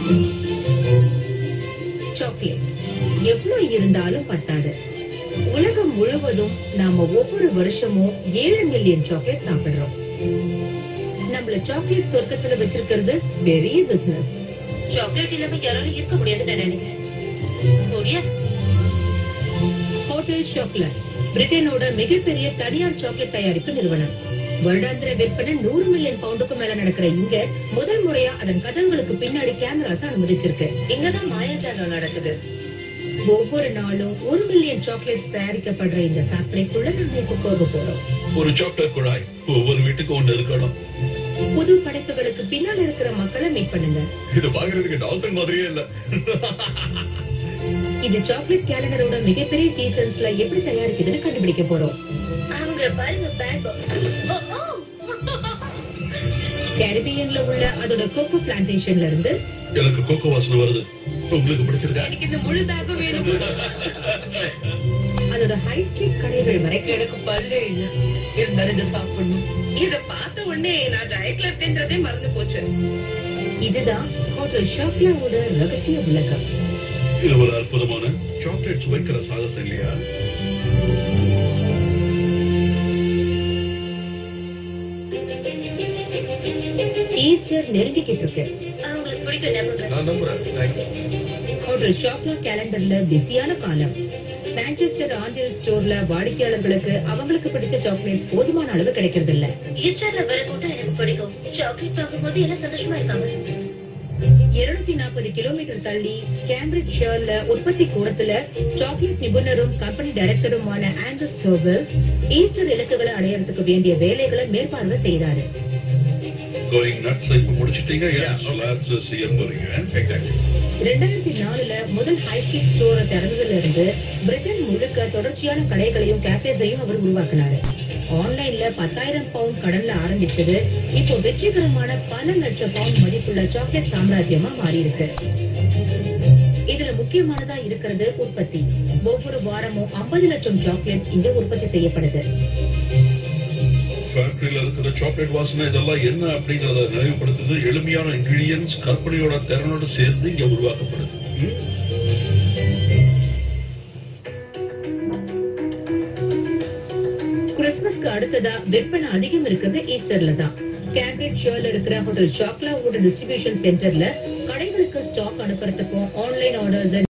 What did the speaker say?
Chocolate எவ்வளவு இருந்தாலும் பத்தாது உலகம் முழுவதும் நாம ஒவ்வொரு வருஷமும் ஏழு மில்லியன் சாக்லேட் சாப்பிடுறோம் நம்மள சாக்லேட் சொர்க்கத்துல வச்சிருக்கிறது பெரிய பிசினஸ் சாக்லேட் இல்லாம யாராலும் இருக்க முடியாதுன்னு நான் நினைக்கிறேன் முடியாது ஹோட்டல் சாக்லேட் பிரிட்டனோட மிகப்பெரிய தனியார் சாக்லேட் தயாரிப்பு நிறுவனம் வருடாந்திர விற்பனை நூறு மில்லியன் பவுண்டுக்கு மேல நடக்கிற இங்க முதல் முறையா அதன் கதவுகளுக்கு பின்னாடி கேமராஸ் அனுமதிச்சிருக்கு இங்கதான் மாயாஜாலம் நடக்குது ஒவ்வொரு நாளும் ஒரு மில்லியன் சாக்லேட் தயாரிக்கப்படுற இந்த ஃபேக்டரிக்குள்ள நாம இப்ப போக போறோம் ஒரு சாக்லேட் குழாய் ஒவ்வொரு வீட்டுக்கும் ஒண்ணு இருக்கணும் புது படைப்புகளுக்கு பின்னால இருக்கிற மக்களை மீட் பண்ணுங்க இது பாக்குறதுக்கு டால்பின் மாதிரியே இல்ல இது சாக்லேட் கேலண்டரோட மிகப்பெரிய சீசன்ஸ்ல எப்படி தயாரிக்குதுன்னு கண்டுபிடிக்க போறோம் அவங்கள பாருங்க பேக் கேரிபியன்ல உள்ள அதோட கோகோ பிளான்டேஷன்ல இருந்து எனக்கு கோகோ வாசனை வருது உங்களுக்கு பிடிச்சிருக்கா எனக்கு இந்த முழு பேக்கும் வேணும் அதோட ஹை ஸ்ட்ரீட் கடைகள் வரைக்கும் எனக்கு பல்லு இல்ல இருந்தாலும் இதை சாப்பிடணும் இத பார்த்த உடனே நான் டயட்ல இருக்கேன்றதே மறந்து போச்சு இதுதான் ஹோட்டல் ஷாப்லாவோட ரகசிய உலகம் இது ஒரு அற்புதமான சாக்லேட் சுவைக்கிற சாகசம் இல்லையா ஈஸ்டர் நெருங்கிக்கிட்டு இருக்கு அவங்களுக்கு பிடிக்கும் நம்புங்க நான் நம்புறேன் ஹோட்டல் ஷாப்லா கேலண்டர்ல பிஸியான காலம் மான்செஸ்டர் ஆண்டில் ஸ்டோர்ல வாடிக்கையாளர்களுக்கு அவங்களுக்கு பிடிச்ச சாக்லேட்ஸ் போதுமான அளவு கிடைக்கிறது இல்ல ஈஸ்டர்ல வர கூட்டம் எனக்கு பிடிக்கும் சாக்லேட் பார்க்கும்போது எல்லாம் சந்தோஷமா இருக்காங்க இருநூத்தி நாற்பது கிலோமீட்டர் தள்ளி கேம்பிரிட்ஜ் ஷேர்ல உற்பத்தி கூடத்துல சாக்லேட் நிபுணரும் கம்பெனி டைரக்டருமான ஆண்டர்ஸ் டோபல் ஈஸ்டர் இலக்குகளை அடையறதுக்கு வேண்டிய வேலைகளை மேற்பார்வை செய்தாரு கோயிங் நட்ஸ் இப்ப முடிச்சிட்டீங்க ஸ்லாப்ஸ் செய்ய போறீங்க எக்ஸாக்ட்லி ரெண்டாயிரத்தி நாலுல முதல் ஹை ஸ்ட்ரீட் ஸ்டோரை திறந்ததுல இருந்து பிரிட்டன் முழுக்க தொடர்ச்சியான கடைகளையும் கேஃபேஸையும் அவர் உருவாக்குனாரு ஆன்லைன்ல பத்தாயிரம் பவுண்ட் கடன்ல ஆரம்பிச்சது இப்போ வெற்றிகரமான பல லட்சம் பவுண்ட் மதிப்புள்ள சாக்லேட் சாம்ராஜ்யமா மாறி இருக்கு இதுல முக்கியமானதா இருக்கிறது உற்பத்தி ஒவ்வொரு வாரமும் 50 லட்சம் சாக்லேட்ஸ் இங்க உற்பத்தி செய்யப்படுது ஃபேக்டரியில இருக்கிற சாக்லேட் வாசனை இதெல்லாம் என்ன அப்படிங்கறத நினைவுபடுத்துது எளிமையான இன்கிரீடியன்ஸ் கற்பனையோட திறனோட சேர்ந்து இங்க உருவாக்கப்படுது ம்? கிறிஸ்துமஸ்க்கு அடுத்ததா விற்பனை அதிகம் இருக்கிறது ஈஸ்டர்ல தான் கேம்பிரிட் ஷேர்ல இருக்கிற ஹோட்டல் ஷாக்லாவோட டிஸ்ட்ரிபியூஷன் சென்டர்ல கடைகளுக்கு ஸ்டாக் அனுப்புறதுக்கும் ஆன்லைன் ஆர்டர்ஸ்